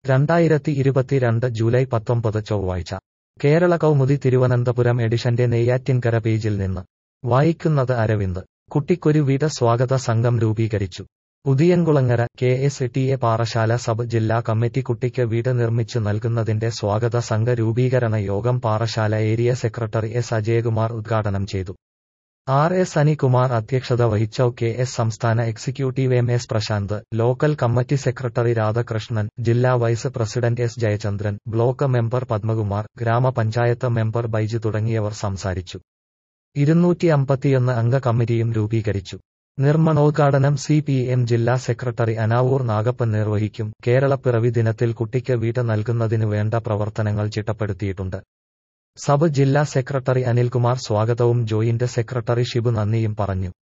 രണ്ടായിരത്തി ഇരുപത്തിരണ്ട് ജൂലൈ പത്തൊമ്പത് ചൊവ്വാഴ്ച കേരള കൗമുദി തിരുവനന്തപുരം എഡിഷന്റെ നെയ്യാറ്റിൻകര പേജിൽ നിന്ന് വായിക്കുന്നത് അരവിന്ദ് കുട്ടിക്കൊരു വീട് സ്വാഗത സംഘം രൂപീകരിച്ചു Udiyankulangara K S T A Parassala sub ജില്ലാ കമ്മിറ്റി കുട്ടിക്ക് വീട് നിർമ്മിച്ചു നൽകുന്നതിന്റെ സ്വാഗത സംഘ രൂപീകരണ യോഗം Parassala area secretary S Ajayakumar ഉദ്ഘാടനം ചെയ്തു ആർ എസ് അനികുമാർ അധ്യക്ഷത വഹിച്ച കെ എസ് സംസ്ഥാന executive M S Prashanth local committee secretary Radhakrishnan ജില്ലാ vice president S Jayachandran block member Padmakumar ഗ്രാമപഞ്ചായത്ത് മെമ്പർ ബൈജു തുടങ്ങിയവർ സംസാരിച്ചു ഇരുന്നൂറ്റി അമ്പത്തിയൊന്ന് അംഗ കമ്മിറ്റിയും രൂപീകരിച്ചു നിർമ്മണോദ്ഘാടനം സി പി എം ജില്ലാ സെക്രട്ടറി അനാവൂർ നാഗപ്പൻ നിർവഹിക്കും കേരളപ്പിറവി ദിനത്തിൽ കുട്ടിക്ക് വീട് നൽകുന്നതിനു വേണ്ട പ്രവർത്തനങ്ങൾ ചിട്ടപ്പെടുത്തിയിട്ടുണ്ട് സബ് ജില്ലാ സെക്രട്ടറി അനിൽകുമാർ സ്വാഗതവും ജോയിന്റ് സെക്രട്ടറി ഷിബു നന്ദിയും പറഞ്ഞു